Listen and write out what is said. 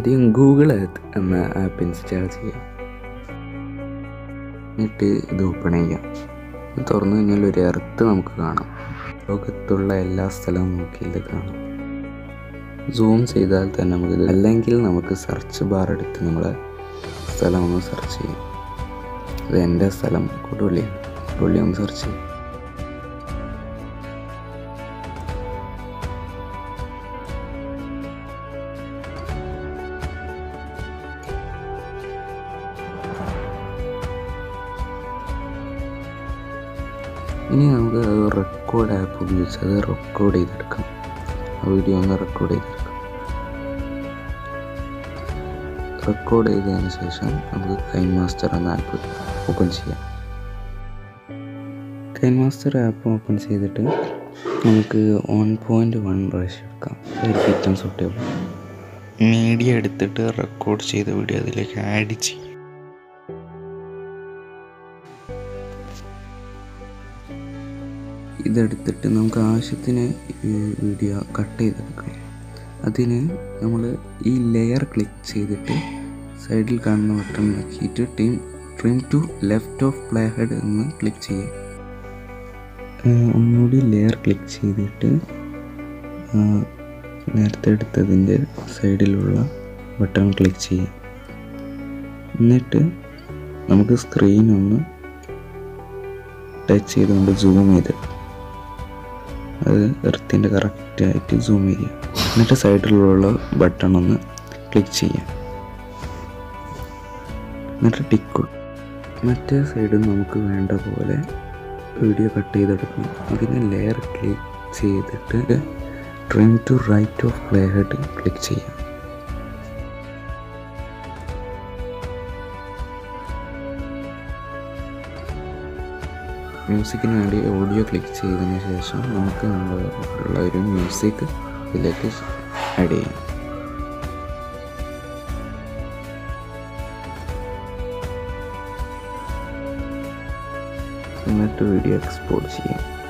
ആദ്യം Google Earth എന്ന app install ചെയ്യാം എന്നിട്ട് ഇത് ഓപ്പൺ ചെയ്യാം ഇത് തുറന്നു കഴിഞ്ഞാൽ ഒരു എർത്ത് നമുക്ക് കാണാം ലോകത്തുള്ള എല്ലാ സ്ഥലവും നമുക്ക് ഇത് കാണാം സൂം ചെയ്താൽ തന്നെ നമുക്ക് അല്ലെങ്കിൽ നമുക്ക് സെർച്ച് ബാർ എടുത്ത് നമ്മളെ സ്ഥലം ഒന്ന് സെർച്ച് ചെയ്യാം അത് എൻ്റെ സ്ഥലം കൊടുവള്ളിയാണ് കൊടുവള്ളി ഒന്ന് സെർച്ച് ചെയ്യും ഇനി നമുക്ക് റെക്കോർഡ് ആപ്പ് ഉപയോഗിച്ച് അത് റെക്കോർഡ് ചെയ്തെടുക്കാം ആ വീഡിയോ ഒന്ന് റെക്കോർഡ് ചെയ്തെടുക്കാം റെക്കോർഡ് ചെയ്തതിന് ശേഷം നമുക്ക് കൈൻ മാസ്റ്റർ എന്ന ആപ്പ് ഓപ്പൺ ചെയ്യാം കൈൻ മാസ്റ്റർ ആപ്പ് ഓപ്പൺ ചെയ്തിട്ട് നമുക്ക് വൺ പോയിൻറ്റ് വൺ റേഷ്യോ എടുക്കാം അതായിരിക്കും ഏറ്റവും സൂട്ടബിൾ മീഡിയ എടുത്തിട്ട് റെക്കോർഡ് ചെയ്ത വീഡിയോ അതിലേക്ക് ആഡ് ചെയ്യും ഇതെടുത്തിട്ട് നമുക്ക് ആവശ്യത്തിന് ഈ വീഡിയോ കട്ട് ചെയ്തെടുക്കണം അതിന് നമ്മൾ ഈ ലെയർ ക്ലിക്ക് ചെയ്തിട്ട് സൈഡിൽ കാണുന്ന ബട്ടൺ നോക്കിയിട്ട് team trim to left of playhead എന്ന് ക്ലിക്ക് ചെയ്യുക ഏഹ് ഒന്നുകൂടി ലെയർ ക്ലിക്ക് ചെയ്തിട്ട് ആ, നേരത്തെ എടുത്തതിൻ്റെ സൈഡിലുള്ള ബട്ടൺ ക്ലിക്ക് ചെയ്യുക എന്നിട്ട് നമുക്ക് സ്ക്രീൻ ഒന്ന് ടച്ച് ചെയ്തുകൊണ്ട് സൂം ചെയ്തിട്ട് അത് എർത്തിൻ്റെ കറക്റ്റായിട്ട് സൂം ചെയ്യുക എന്നിട്ട് സൈഡിലുള്ള ബട്ടൺ ഒന്ന് ക്ലിക്ക് ചെയ്യാം എന്നിട്ട് ടിക്ക് മറ്റേ സൈഡ് നമുക്ക് വേണ്ട പോലെ വീഡിയോ കട്ട് ചെയ്തെടുക്കണം അതിന് ലെയർ ക്ലിക്ക് ചെയ്തിട്ട് trim to right of playhead click ചെയ്യാം മ്യൂസിക്കിന് വേണ്ടി ഓഡിയോ ക്ലിക്ക് ചെയ്തതിന് ശേഷം നമുക്ക് നമ്മളുള്ള ഒരു മ്യൂസിക് ഇതിലേക്ക് ആഡ് ചെയ്യാം എന്നിട്ട് വീഡിയോ എക്സ്പോർട്ട് ചെയ്യാം